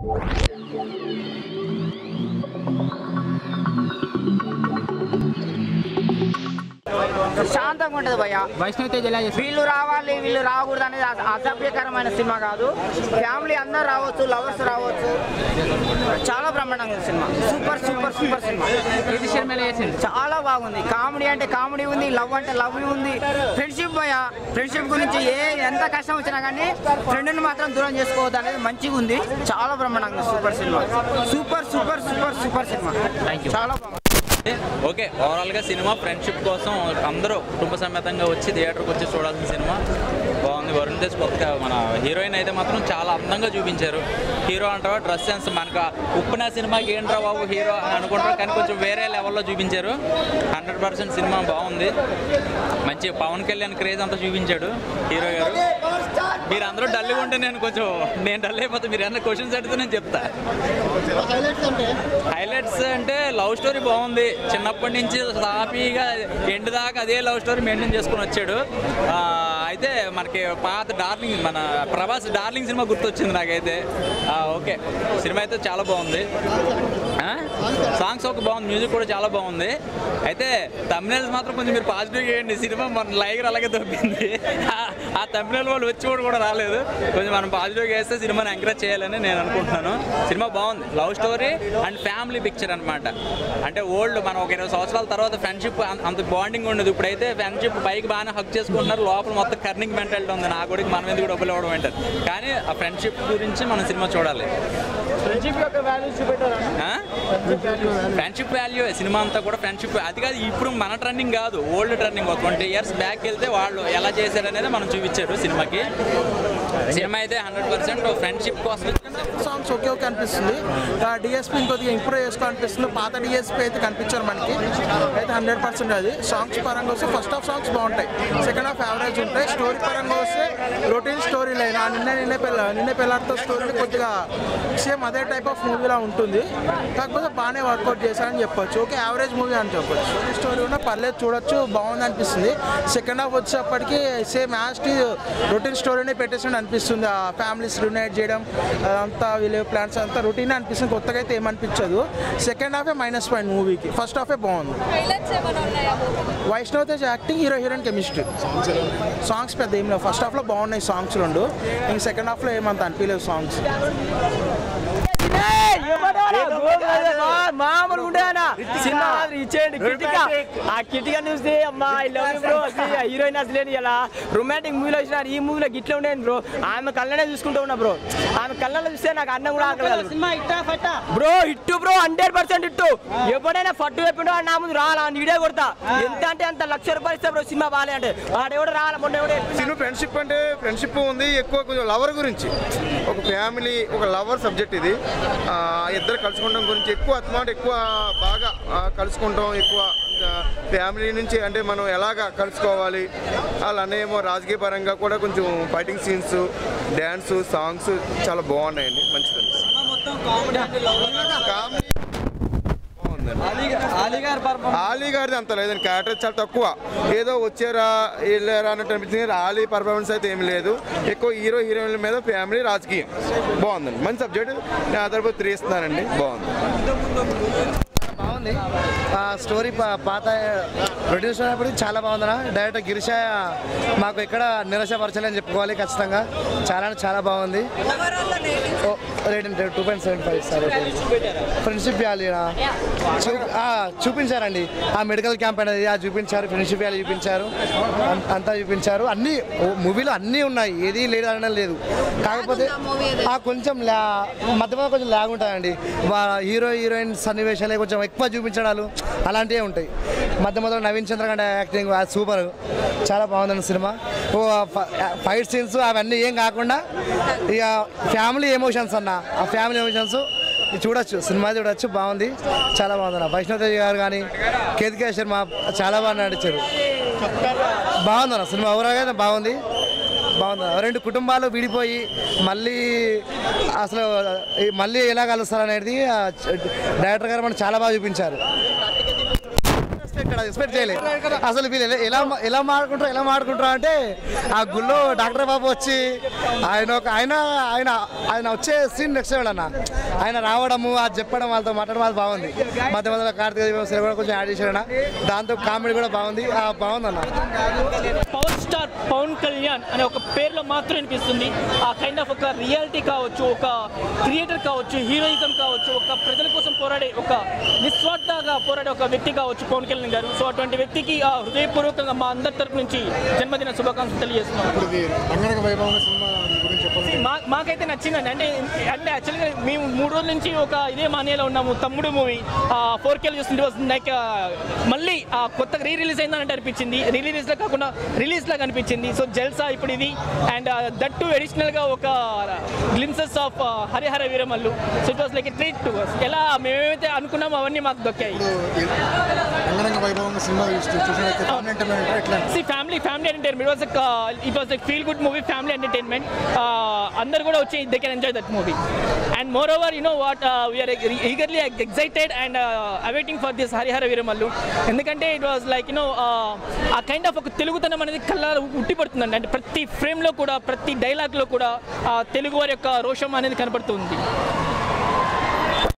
శాంతంగా ఉంటుంది భయ్య వైష్ణవ్ తేజ్ ఎలా చేస్తారు వీళ్ళు రావాలి వీళ్ళు రాకూడదు అనేది అస- అసభ్యకరమైన సినిమా కాదు ఫ్యామిలీ అందరు రావచ్చు లవర్స్ రావచ్చు చాలా బ్రహ్మాండంగా ఉంది సినిమా సూపర్ సూపర్ సూపర్ సినిమా కీర్తి శర్మ ఎలా చేసింది చాలా బాగుంది కామెడీ అంటే కామెడీ ఉంది లవ్ అంటే లవ్ ఉంది ఫ్రెండ్షిప్ భయ ఫ్రెండ్షిప్ గురించి ఏ ఎంత కష్టం వచ్చినా కానీ ఫ్రెండ్ని మాత్రం దూరం చేసుకోవద్దు అనేది మంచిగా ఉంది చాలా బ్రహ్మాండంగా ఉంది సూపర్ సినిమా సూపర్ సూపర్ సూపర్ సూపర్ సినిమా చాలా బాగుంది ఓకే ఓవరాల్గా సినిమా ఫ్రెండ్షిప్ కోసం అందరూ కుటుంబ సమేతంగా వచ్చి థియేటర్కి వచ్చి చూడాల్సిన సినిమా బాగుంది వరుణ్ తేజ్ కొత్తగా మన హీరోయిన్ అయితే మాత్రం చాలా అందంగా చూపించారు హీరో అంటావా డ్రెస్ సెన్స్ మనకు ఉప్పిన సినిమాకి ఏంట్రా బాబు హీరో అని అనుకుంటారు కానీ కొంచెం వేరే లెవెల్లో చూపించారు హండ్రెడ్ పర్సెంట్ సినిమా బాగుంది మంచి పవన్ కళ్యాణ్ క్రేజ్ అంతా చూపించాడు హీరో గారు మీరు అందరూ డల్గా ఉంటే నేను కొంచెం నేను డల్ అయిపోతే మీరు ఏమైనా క్వశ్చన్స్ అడిగితే నేను చెప్తా హైలైట్స్ అంటే లవ్ స్టోరీ బాగుంది చిన్నప్పటి నుంచి హ్యాపీగా ఎండ్ దాకా అదే లవ్ స్టోరీ మెయింటైన్ చేసుకుని వచ్చాడు ఆ, అయితే మనకి పాత డార్లింగ్ మన ప్రభాస్ డార్లింగ్ సినిమా గుర్తొచ్చింది నాకైతే ఆ, ఓకే సినిమా అయితే చాలా బాగుంది ఆ? సాంగ్స్ ఒక బాగుంది మ్యూజిక్ కూడా చాలా బాగుంది అయితే తమిళస్ మాత్రం కొంచెం మీరు పాజిటివ్ చేయండి సినిమా మన లైగర్ అలాగే దొబ్బింది ఆ- ఆ తమిళ వాళ్ళు వచ్చి కూడా కూడా రాలేదు కొంచెం మనం పాజిటివ్గా వేస్తే సినిమాని ఎంకరేజ్ చేయాలని నేను అనుకుంటున్నాను సినిమా బాగుంది love story and family picture అన్నమాట అంటే ఓల్డ్ మనం ఒక ఇరవై సంవత్సరాల తర్వాత ఫ్రెండ్షిప్ అంత బాండింగ్ ఉండదు ఇప్పుడైతే ఫ్రెండ్షిప్ బైక్ బాగానే హక్ చేసుకుంటున్నారు లోపల మొత్తం కర్నింగ్ మెంటాలిటీ ఉంది నా కొడుకు మనం ఎందుకు డబ్బులు ఇవ్వడం అంటారు కానీ ఆ ఫ్రెండ్షిప్ గురించి మనం సినిమా చూడాలి ఫ్రెండ్షిప్ వాల్యూ సినిమా అంతా కూడా ఫ్రెండ్షిప్ అది కాదు ఇప్పుడు మన ట్రెండింగ్ కాదు ఓల్డ్ ట్రెండింగ్ ఒక ట్వంటీ ఇయర్స్ బ్యాక్ వెళ్తే వాళ్ళు ఎలా చేశారు అనేది మనం చూపించారు సినిమాకి సినిమా అయితే హండ్రెడ్ పర్సెంట్ ఫ్రెండ్షిప్ కోసం సాంగ్స్ ఓకే ఓకే అనిపిస్తుంది డిఎస్పీ ఇంకొద్దిగా ఇంప్రూవ్ చేసుకో అనిపిస్తుంది పాత డిఎస్పీ అయితే కనిపించారు మనకి అయితే హండ్రెడ్ పర్సెంట్ అది సాంగ్స్ పరంగా వస్తే ఫస్ట్ హాఫ్ సాంగ్స్ బాగుంటాయి సెకండ్ హాఫ్ యావరేజ్ ఉంటాయి స్టోరీ పరంగా వస్తే రొటీన్ స్టోరీ లైన్ ఆ నిన్న నిన్నే పెళ్ళ నిన్నే పెళ్ళాడితో స్టోరీ కొద్దిగా సేమ్ అదే టైప్ ఆఫ్ మూవీలా ఉంటుంది కాకపోతే బాగానే వర్కౌట్ చేశారని చెప్పొచ్చు ఓకే యావరేజ్ మూవీ అని చెప్పొచ్చు స్టోరీ స్టోరీ కూడా పర్లేదు చూడొచ్చు బాగుంది అనిపిస్తుంది సెకండ్ హాఫ్ వచ్చేప్పటికి సేమ్ యాస్ట్ రొటీన్ స్టోరీనే పెట్టేసి అనిపిస్తుంది ఆ ఫ్యామిలీస్ యునైట్ చేయడం అదంతా వీళ్ళ ప్లాన్స్ అంతా రొటీన్ అనిపిస్తుంది కొత్తగా అయితే ఏమనిపించదు సెకండ్ హాఫే మైనస్ పాయింట్ మూవీకి ఫస్ట్ హాఫే బాగుంది హైలైట్స్ ఏమైనా ఉన్నాయా Vaishnav Tej acting hero heroine chemistry songs పెద్ద ఏం లేవు ఫస్ట్ హాఫ్లో బాగున్నాయి సాంగ్స్ రెండు ఇంక సెకండ్ హాఫ్లో ఏమంత అనిపించలేవు సాంగ్స్ మామూలు ఉంటాయన సినిమా ఇచ్చేయండి కిటిక ఆ కిటిక చూస్తే అమ్మా I love you bro heroine అసలు ఇలా రొమాంటిక్ మూవీలో వచ్చిన ఈ మూవీలో గిట్ల ఉండేది బ్రో ఆమె కళ్ళనే చూసుకుంటూ ఉన్నా బ్రో ఆమె కళ్ళలో చూస్తే నాకు అన్నం కూడా ఆకలేదు bro hit bro hundred percent hit ఎప్పుడైనా ఫట్టు చెప్పిండో వాడు నా ముందు రాలా నీడే కొడతా ఎంత అంటే అంత లక్ష రూపాయలు ఇస్తా బ్రో సినిమా బాగాలే అంటే వాడెవడు రాలా మొన్న ఎవడే సినిమా ఫ్రెండ్షిప్ అంటే ఫ్రెండ్షిప్ ఉంది ఎక్కువ కొంచెం లవర్ గురించి ఒక ఫ్యామిలీ ఒక లవర్ సబ్జెక్ట్ ఇది ఆ, ఇద్దరు కలుసుకోవడం గురించి ఎక్కువ అతమాట ఎక్కువ బాగా ఆ, కలుసుకుంటాం ఎక్కువ ఫ్యామిలీ నుంచి అంటే మనం ఎలాగ కలుసుకోవాలి అలానే ఏమో రాజకీయ పరంగా కూడా కొంచెం ఫైటింగ్ సీన్స్ డ్యాన్స్ సాంగ్స్ చాలా బాగున్నాయండి మంచిది కామెడీ ఆలీ గారిది అంత లేదండి క్యారెక్టర్ చాలా తక్కువ ఏదో వచ్చారా వెళ్ళారా అన్నట్టు అనిపించింది ఆలీ పర్ఫార్మెన్స్ అయితే ఏమి లేదు ఎక్కువ హీరో హీరోయిన్ల మీద ఫ్యామిలీ రాజకీయం బాగుందండి మంచి సబ్జెక్ట్ నేను ఆధారపడి త్రీ ఇస్తున్నానండి బాగుంది బాగుంది ఆ స్టోరీ పా- పాత ప్రొడ్యూస్ అయినప్పుడు చాలా బాగుందన్న డైరెక్టర్ గిరిష మాకు ఎక్కడ నిరాశపరచలేని చెప్పుకోవాలి ఖచ్చితంగా చాలా అంటే చాలా బాగుంది ఓ, rating two point seven five sir friendship వ్యాలీనా చూ- ఆ, చూపించారండి ఆ మెడికల్ క్యాంప్ అనేది ఆ చూపించారు ఫ్రెండ్షిప్ వ్యాలీ చూపించారు అం- అంతా చూపించారు అన్ని మూవీలో అన్నీ ఉన్నాయి ఏది లేదు అనడం లేదు కాకపోతే ఆ కొంచెం లా మధ్య మధ్య కొంచెం లాగ్ ఉంటుందండి వా హీరో హీరోయిన్ సన్నివేశాలే కొంచెం ఎక్కువ చూపించడాలు అలాంటివే ఉంటాయి మధ్య మధ్యలో నవీన్ చంద్రగండ యాక్టింగ్ అది సూపర్ చాలా బాగుందండి సినిమా ఓ ఫైట్ సీన్స్ అవన్నీ ఏం కాకుండా ఇక ఫ్యామిలీ ఎమోషన్స్ అన్న ఆ ఫ్యామిలీ ఎమోషన్స్ చూడొచ్చు సినిమా చూడొచ్చు బాగుంది చాలా బాగుంది వైష్ణవ్ తేజ్ గారు కానీ కేతికా శర్మ చాలా బాగా నడిచారు బాగుందన్న సినిమా ఓవరాల్గా అయితే బాగుంది బాగుంది రెండు కుటుంబాలు విడిపోయి మళ్ళీ అసలు ఈ మళ్ళీ ఎలా కలుస్తారు అనేది ఆ డైరెక్టర్ గారు మనకు చాలా బాగా చూపించారు ఇక్కడ ఎక్స్పెక్ట్ చేయలేదు అసలు వీళ్ళు ఎలా- ఎలా ఎలా మాడుకుంటారు ఎలా మాడుకుంటారు అంటే ఆ గుళ్ళో డాక్టర్ బాబు వచ్చి ఆయన ఒక ఆయన ఆయన ఆయన వచ్చే సీన్ నెక్స్ట్ లెవెల్ అన్న ఆయన రావడము అది చెప్పడం వాళ్ళతో మాట్లాడడం అది బాగుంది మధ్య మధ్యలో కార్తీక దీపం సేవ కూడా కొంచెం యాడ్ చేశాడు దాంతో కామెడీ కూడా బాగుంది ఆ బాగుంది అన్న పవర్ స్టార్ పవన్ కళ్యాణ్ అనే ఒక పేరులో మాత్రం అనిపిస్తుంది ఆ కైండ్ ఆఫ్ ఒక రియాలిటీ కావచ్చు ఒక క్రియేటర్ కావచ్చు హీరోయిజం కావచ్చు ఒక ప్రజల కోసం పోరాడే ఒక నిస్వార్థంగా పోరాడే ఒక వ్యక్తి కావచ్చు పవన్ కళ్యాణ్ గారు సో అటువంటి వ్యక్తికి ఆ హృదయపూర్వకంగా మా అందరి తరపు నుంచి జన్మదిన శుభాకాంక్షలు తెలియజేస్తున్నాం రంగనక వైభవం సినిమా గురించి చెప్పాలి మా మాకైతే నచ్చిందండి అంటే అంటే యాక్చువల్గా మేము మూడు రోజుల నుంచి ఒక ఇదే మానేలో ఉన్నాము తమ్ముడు మూవీ ఫోర్ కేలు చూస్తుంటే లైక్ మళ్ళీ ఆ కొత్తగా రీ రిలీజ్ అయిందని అనిపించింది రిలీజ్ లా కాకుండా రిలీజ్ లాగా అనిపించింది సో జల్సా ఇప్పుడు ఇది అండ్ దట్ టు అడిషనల్ గా ఒక glimpses of Harihara Veeramallu so it was like treat to ఎలా మేమేమైతే అనుకున్నామో అవన్నీ మాకు దొక్కాయి రంగనక వైభవం సినిమా చూసినట్లయితే ఫ్యామిలీ ఎంటర్టైన్మెంట్ ఎట్లా సి family family entertainment it was it was like feel good movie family entertainment అందరు కూడా వచ్చి they can enjoy that movie and moreover you know what we are eagerly excited and awaiting for this Harihara Veeramallu ఎందుకంటే it was like you know uh kind of ఒక తెలుగుతనం అనేది కళ్ళ ఉట్టిపడుతుందండి అంటే ప్రతి ఫ్రేమ్లో కూడా ప్రతి డైలాగ్లో కూడా ఆ తెలుగు వారి యొక్క రోషం అనేది కనపడుతుంది